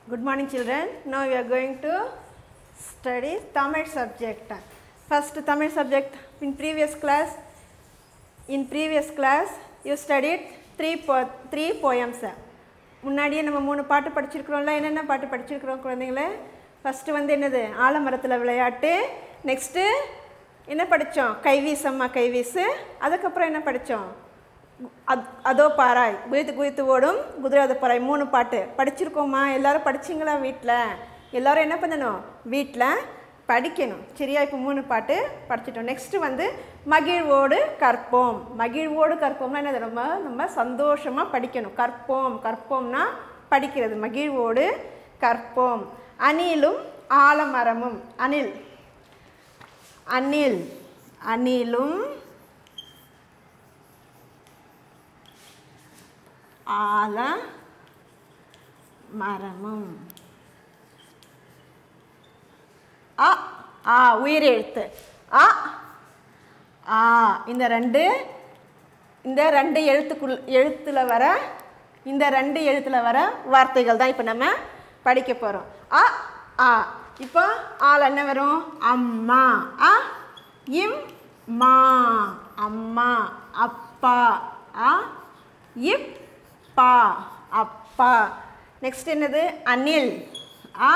Good morning children. Now we are going to study Tamil subject. First Tamil subject in previous class. In previous class you studied three po- three poems. முன்னாடியே நம்ம மூணு பாட்டு படிச்சிருக்கிறோம்ல என்னென்ன பாட்டு படிச்சிருக்கிறோம் குழந்தைங்களே first வந்து என்னது ஆலமரத்தில் விளையாட்டு நெக்ஸ்ட்டு என்ன படித்தோம் கைவீசம்மா கைவீசு அதுக்கப்புறம் என்ன படித்தோம் அத் அதோ பாராய் குதித்து குதித்து ஓடும் குதிரை அது பாராய் மூணு பாட்டு படிச்சிருக்கோமா எல்லாரும் படிச்சிங்களா வீட்டில் எல்லாரும் என்ன பண்ணணும் வீட்டில் படிக்கணும் சரியா இப்போ மூணு பாட்டு படிச்சிட்டோம் நெக்ஸ்ட்டு வந்து மகிழ்வோடு கற்போம் மகிழ்வோடு கற்போம்னா என்னது நம்ம நம்ம சந்தோஷமாக படிக்கணும் கற்போம் கற்போம்னா படிக்கிறது மகிழ்வோடு கற்போம் அணிலும் ஆலமரமும் அணில் அணில் அணிலும் ஆல மரமும் அ ஆ உயிரெழுத்து அ ஆ இந்த ரெண்டு இந்த ரெண்டு எழுத்துக்குள் எழுத்தில் வர இந்த ரெண்டு எழுத்தில் வர வார்த்தைகள் தான் இப்போ நம்ம படிக்க போகிறோம் அ ஆ இப்போ ஆள் என்ன வரும் அம்மா அ இம் மா அம்மா அப்பா அ இப் பா அப்பா நெக்ஸ்ட் என்னது அனில் ஆ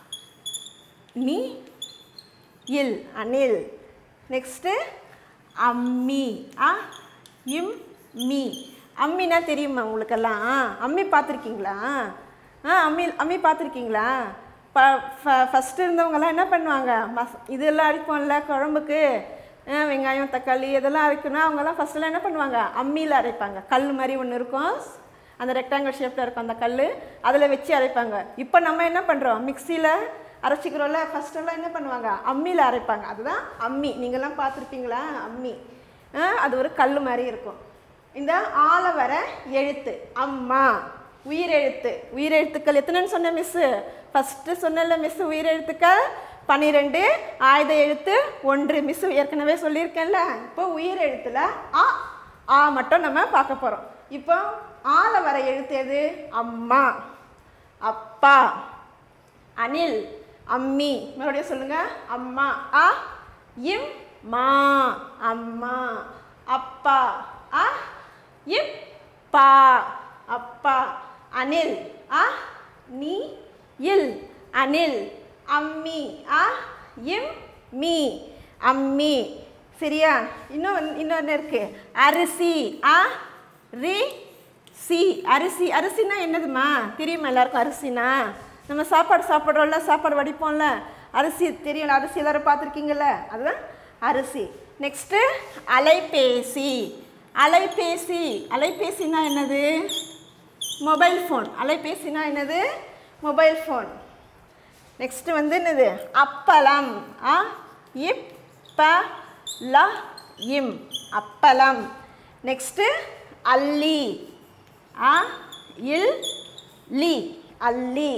நீ இல் அனில் நெக்ஸ்ட்டு அம்மி ஆ இம் மீ அம்மினா தெரியுமா உங்களுக்கெல்லாம் அம்மி பார்த்துருக்கீங்களா ஆ அம்மி அம்மி பார்த்துருக்கீங்களா ப ஃபஸ்ட்டு இருந்தவங்கெல்லாம் என்ன பண்ணுவாங்க மஸ் இதெல்லாம் அரைப்போம்ல குழம்புக்கு ஆ, வெங்காயம் தக்காளி இதெல்லாம் அரைக்கணும் அவங்கெல்லாம் ஃபஸ்ட்டெல்லாம் என்ன பண்ணுவாங்க அம்மியில் அரைப்பாங்க கல் மாதிரி ஒன்று இருக்கும் அந்த ரெக்டாங்கிள் ஷேப்பில் இருக்கும் அந்த கல் அதில் வச்சு அரைப்பாங்க இப்போ நம்ம என்ன பண்ணுறோம் மிக்சியில் அரைச்சிக்கிறோம்ல ஃபஸ்ட்டெல்லாம் என்ன பண்ணுவாங்க அம்மியில் அரைப்பாங்க அதுதான் அம்மி நீங்கள்லாம் பார்த்துருப்பீங்களா அம்மி ஆ, அது ஒரு கல் மாதிரி இருக்கும் இந்த ஆல வர எழுத்து அம்மா உயிரெழுத்து உயிரெழுத்துக்கள் எத்தனைன்னு சொன்ன மிஸ்ஸு ஃபஸ்ட்டு சொன்னல மிஸ் உயிரெழுத்துக்கள் பன்னிரெண்டு ஆயுத எழுத்து ஒன்று மிஸ் ஏற்கனவே சொல்லியிருக்கேன்ல இப்போ உயிரெழுத்தில் ஆ ஆ மட்டும் நம்ம பார்க்க போகிறோம் இப்போ ஆல வர எழுத்து எது அம்மா அப்பா அனில் அம்மி மறுபடியும் சொல்லுங்க அம்மா அ இம் மா அம்மா அப்பா அ இப் பா அப்பா அனில் அ நீ இல் அனில் அம்மி அ இம் மீ அம்மி சரியா இன்னும் வந்து- இன்னொன்று இருக்கு அரிசி அ ரி சி அரிசி அரிசினா என்னதுமா தெரியுமா எல்லாருக்கும் அரிசினா நம்ம சாப்பாடு சாப்பிட்றோம்ல சாப்பாடு வடிப்போம்ல அரிசி தெரியும்ல அரிசி எல்லாரும் பார்த்துருக்கீங்கல்ல அதுதான் அரிசி நெக்ஸ்ட்டு அலைபேசி அலைபேசி அலைபேசினா என்னது மொபைல் ஃபோன் அலைபேசினா என்னது மொபைல் ஃபோன் நெக்ஸ்ட் வந்து என்னது அப்பளம் ஆ இப் ப ல இம் அப்பளம் நெக்ஸ்ட்டு அல்லி ஆ இல் லி அல்லி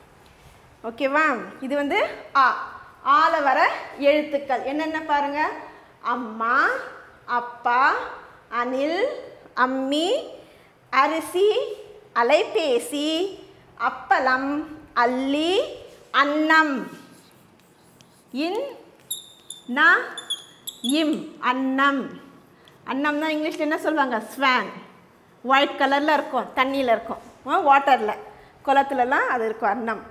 ஓகேவா இது வந்து ஆ ஆல வர எழுத்துக்கள் என்னென்ன பாருங்க அம்மா அப்பா அனில் அம்மி அரிசி அலைபேசி அப்பளம் அல்லி அன்னம் இன் ந இம் அன்னம் அன்னம் தான் இங்கிலீஷில் என்ன சொல்லுவாங்க ஸ்வான் ஒயிட் கலரில் இருக்கும் தண்ணியில் இருக்கும் வாட்டரில் குளத்துலலாம் அது இருக்கும் அன்னம்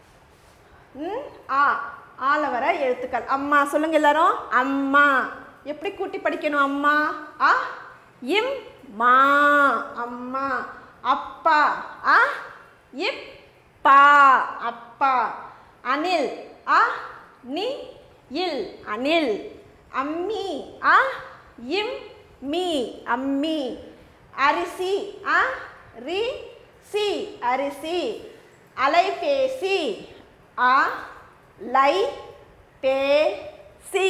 ம், ஆ ஆல வர எழுத்துக்கள் அம்மா சொல்லுங்க எல்லாரும் அம்மா எப்படி கூட்டி படிக்கணும் அம்மா ஆ இம் மா அம்மா அப்பா ஆ இப் பா அப்பா அனில் ஆ நி இல் அனில் அம்மி ஆ இம் மீ அம்மி அரிசி ஆ ரி சி அரிசி அலைபேசி ஆ லை பே சி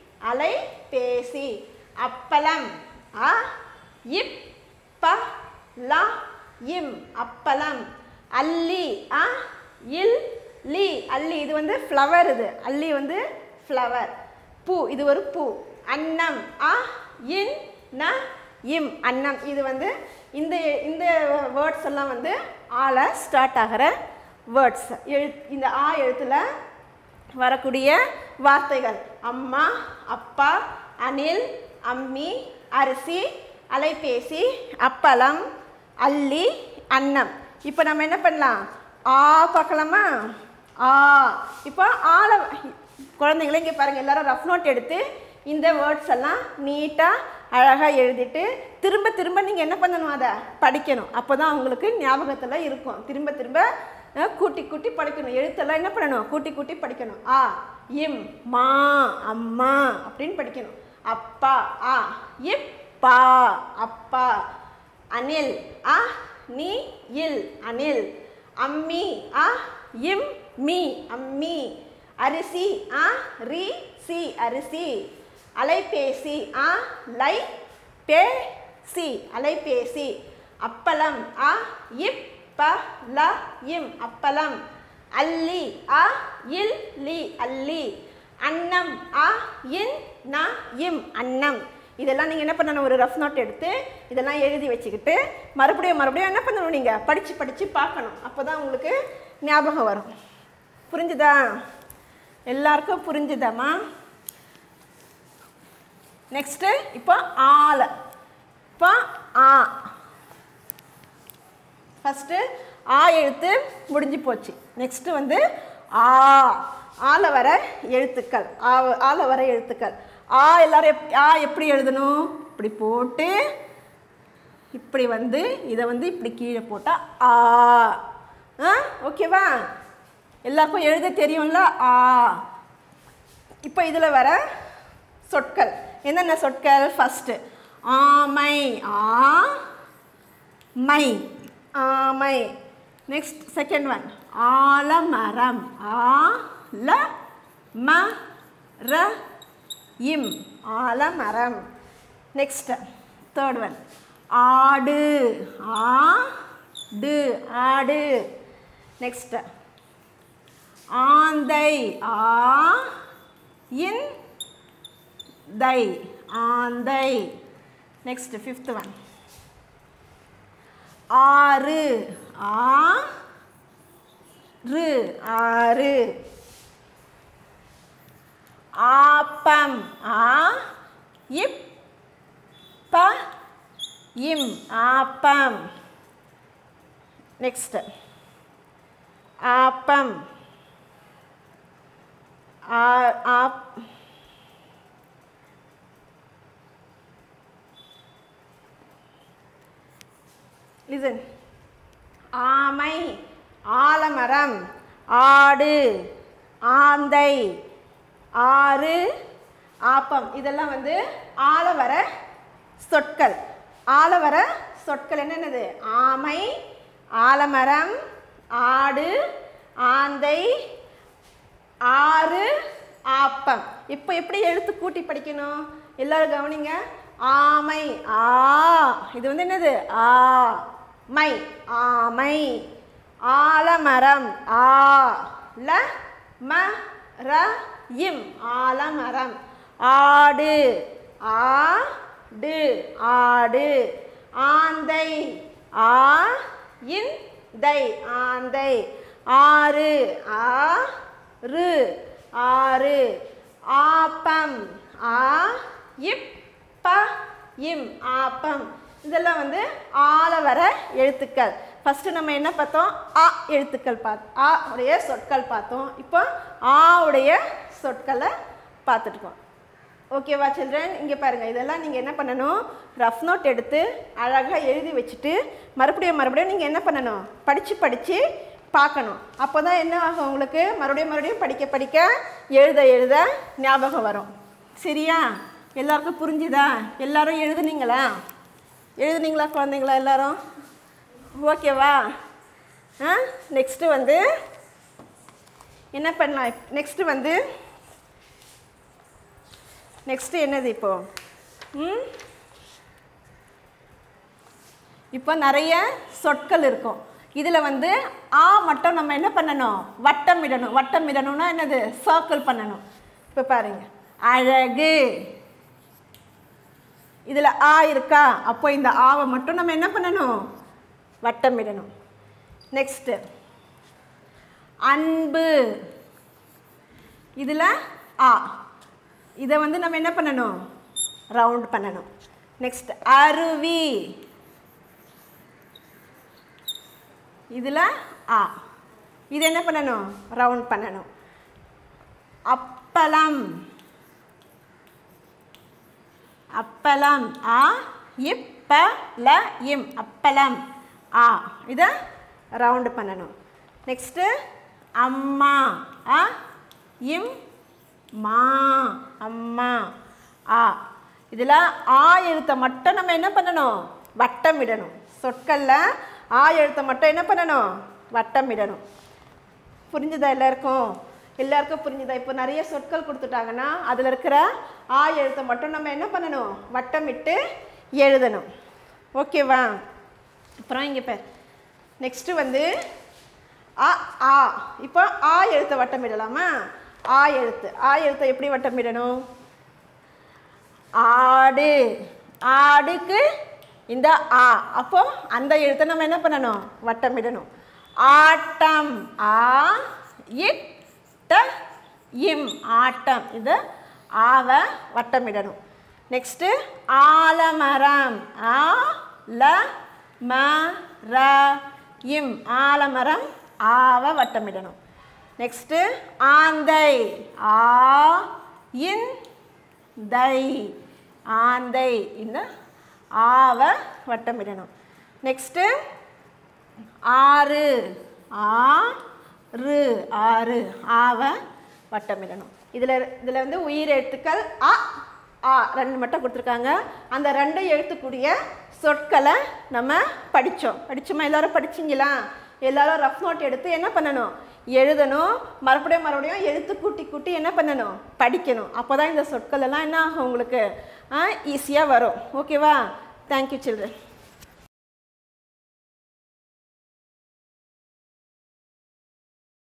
அலைபேசி அப்பளம் ஆ இப் ப ல இம் அப்பளம் அல்லி ஆ இல் லி அல்லி இது வந்து ஃப்ளவர் இது அல்லி வந்து ஃப்ளவர் பூ இது ஒரு பூ அன்னம் ஆ இன் ந இம் அன்னம் இது வந்து இந்த இந்த வேர்ட்ஸ் எல்லாம் வந்து ஆல ஸ்டார்ட் ஆகிற வேர்ட்ஸ் எழு இந்த ஆ எழுத்தில் வரக்கூடிய வார்த்தைகள் அம்மா அப்பா அணில் அம்மி அரிசி அலைபேசி அப்பளம் அள்ளி அன்னம் இப்போ நம்ம என்ன பண்ணலாம் ஆ பார்க்கலாமா ஆ இப்போ ஆள குழந்தைங்கள இங்கே பாருங்கள் எல்லாரும் ரஃப் நோட் எடுத்து இந்த வேர்ட்ஸ் எல்லாம் நீட்டாக அழகாக எழுதிட்டு திரும்ப திரும்ப நீங்கள் என்ன பண்ணணும் அதை படிக்கணும் அப்போ தான் உங்களுக்கு ஞாபகத்தில் இருக்கும் திரும்ப திரும்ப அஹ், கூட்டி கூட்டி படிக்கணும் எழுத்தெல்லாம் என்ன பண்ணணும் கூட்டி கூட்டி படிக்கணும் ஆ இம் மா அம்மா அப்படின்னு படிக்கணும் அப்பா ஆ இப் பா அப்பா அனில் அ நீ இல் அனில் அம்மி அ இம் மீ அம்மி அரிசி அ ரி சி அரிசி அலைபேசி அ லை பே சி அலைபேசி அப்பளம் அ இப் ப ல இம் அப்பளம் அல்லி அ இல் லி அல்லி அன்னம் அ இன் ந இம் அன்னம் இதெல்லாம் நீங்கள் என்ன பண்ணணும் ஒரு ரஃப் நோட் எடுத்து இதெல்லாம் எழுதி வச்சுக்கிட்டு மறுபடியும் மறுபடியும் என்ன பண்ணணும் நீங்கள் படித்து படித்து பார்க்கணும் அப்போ தான் உங்களுக்கு ஞாபகம் வரும் புரிஞ்சுதா எல்லாருக்கும் புரிஞ்சுதாம்மா நெக்ஸ்ட்டு இப்போ ஆல இப்போ ஆ ஃபஸ்ட்டு ஆ எழுத்து முடிஞ்சு போச்சு நெக்ஸ்ட்டு வந்து ஆ ஆல வர எழுத்துக்கள் ஆ ஆல வர எழுத்துக்கள் ஆ எல்லாரும் எப் ஆ எப்படி எழுதணும் இப்படி போட்டு இப்படி வந்து இதை வந்து இப்படி கீழே போட்டால் ஆ ஆ ஓகேவா எல்லாருக்கும் எழுத தெரியும்ல ஆ இப்போ இதில் வர சொற்கள் என்னென்ன சொற்கள் ஃபஸ்ட்டு ஆமை ஆ மை ஆமை நெக்ஸ்ட் செகண்ட் ஒன் ஆலமரம் ஆல ம ர இம் ஆலமரம் நெக்ஸ்ட் தேர்ட் ஒன் ஆடு ஆடு ஆடு நெக்ஸ்ட் ஆந்தை ஆ இன் தை ஆந்தை நெக்ஸ்ட் ஃபிஃப்த் ஒன் ஆறு ஆ ரு ஆறு ஆப்பம் ஆ இப் ப இம் ஆப்பம் நெக்ஸ்ட் ஆப்பம் ஆ ஆப் லிசன் ஆமை ஆலமரம் ஆடு ஆந்தை ஆறு ஆப்பம் இதெல்லாம் வந்து ஆலவர சொற்கள் ஆலவர சொற்கள் என்னென்னது ஆமை ஆலமரம் ஆடு ஆந்தை ஆறு ஆப்பம் இப்போ எப்படி எழுத்து கூட்டி படிக்கணும் எல்லாரும் கவனிங்க ஆமை ஆ இது வந்து என்னது ஆ மை ஆமை ஆலமரம் ஆ ல ம ர இம் ஆலமரம் ஆடு ஆடு ஆடு ஆந்தை ஆ இன் தை ஆந்தை ஆறு ஆ ரு ஆறு ஆப்பம் ஆ இப் ப இம் ஆப்பம் இதெல்லாம் வந்து ஆல வர எழுத்துக்கள் ஃபஸ்ட்டு நம்ம என்ன பார்த்தோம் ஆ எழுத்துக்கள் பார்த்து ஆ உடைய சொற்கள் பார்த்தோம் இப்போ ஆ உடைய சொற்களை பார்த்துட்டுருக்கோம் ஓகேவா சில்ட்ரன் இங்கே பாருங்கள் இதெல்லாம் நீங்கள் என்ன பண்ணணும் ரஃப் நோட் எடுத்து அழகாக எழுதி வச்சுட்டு மறுபடியும் மறுபடியும் நீங்கள் என்ன பண்ணணும் படித்து படித்து பார்க்கணும் அப்போ தான் என்ன ஆகும் உங்களுக்கு மறுபடியும் மறுபடியும் படிக்க படிக்க எழுத எழுத ஞாபகம் வரும் சரியா எல்லாருக்கும் புரிஞ்சுதா எல்லாரும் எழுதுனீங்களா எழுதுனீங்களா குழந்தைங்களா எல்லாரும் ஓகேவா ஆ நெக்ஸ்ட்டு வந்து என்ன பண்ணலாம் நெக்ஸ்ட்டு வந்து நெக்ஸ்ட்டு என்னது இப்போ ம் இப்போ நிறைய சொற்கள் இருக்கும் இதில் வந்து ஆ மட்டும் நம்ம என்ன பண்ணணும் வட்டம் இடணும் வட்டம் இடணும்னா என்னது சர்க்கிள் பண்ணணும் இப்போ பாருங்க அழகு இதில் ஆ இருக்கா அப்போ இந்த ஆவை மட்டும் நம்ம என்ன பண்ணணும் வட்டம் இடணும் நெக்ஸ்ட்டு அன்பு இதில் ஆ இதை வந்து நம்ம என்ன பண்ணணும் ரவுண்ட் பண்ணணும் நெக்ஸ்ட் அருவி இதில் ஆ இது என்ன பண்ணணும் ரவுண்ட் பண்ணணும் அப்பளம் அப்பளம் ஆ இப்ப ல இம் அப்பளம் ஆ இதை ரவுண்டு பண்ணணும் நெக்ஸ்ட்டு அம்மா ஆ இம் மா அம்மா ஆ இதில் ஆ எழுத்தை மட்டும் நம்ம என்ன பண்ணணும் வட்டமிடணும் சொற்களில் ஆ எழுத்தை மட்டும் என்ன பண்ணணும் வட்டமிடணும் புரிஞ்சுதா எல்லாருக்கும் எல்லாருக்கும் புரிஞ்சுதா இப்போ நிறைய சொற்கள் கொடுத்துட்டாங்கன்னா அதில் இருக்கிற ஆ எழுத்தை மட்டும் நம்ம என்ன பண்ணணும் வட்டமிட்டு எழுதணும் ஓகேவா அப்புறம் இங்கே பேர் நெக்ஸ்ட்டு வந்து ஆ ஆ இப்போ ஆ எழுத்தை வட்டமிடலாமா ஆ எழுத்து ஆ எழுத்தை எப்படி வட்டமிடணும் ஆடு ஆடுக்கு இந்த ஆ அப்போ அந்த எழுத்தை நம்ம என்ன பண்ணணும் வட்டமிடணும் ஆட்டம் ஆ இட்ட இம் ஆட்டம் இது ஆவை வட்டமிடணும் நெக்ஸ்ட்டு ஆலமரம் ஆ ல ம ர இம் ஆலமரம் ஆவை வட்டமிடணும் நெக்ஸ்ட்டு ஆந்தை ஆ இன் தை ஆந்தை இந்த ஆவை வட்டமிடணும் நெக்ஸ்ட்டு ஆறு ஆ ரு ஆறு ஆவை வட்டமிடணும் இதில் இதில் வந்து உயிர் எழுத்துக்கள் அ ஆ ரெண்டு மட்டும் கொடுத்துருக்காங்க அந்த ரெண்டு எழுத்துக்கூடிய சொற்களை நம்ம படித்தோம் படிச்சோமா எல்லாரும் படிச்சிங்களா எல்லாரும் ரஃப் நோட் எடுத்து என்ன பண்ணணும் எழுதணும் மறுபடியும் மறுபடியும் எழுத்து கூட்டி கூட்டி என்ன பண்ணணும் படிக்கணும் அப்போ தான் இந்த சொற்கள் எல்லாம் என்ன ஆகும் உங்களுக்கு ஈஸியாக வரும் ஓகேவா தேங்க்யூ சில்ட்ரன்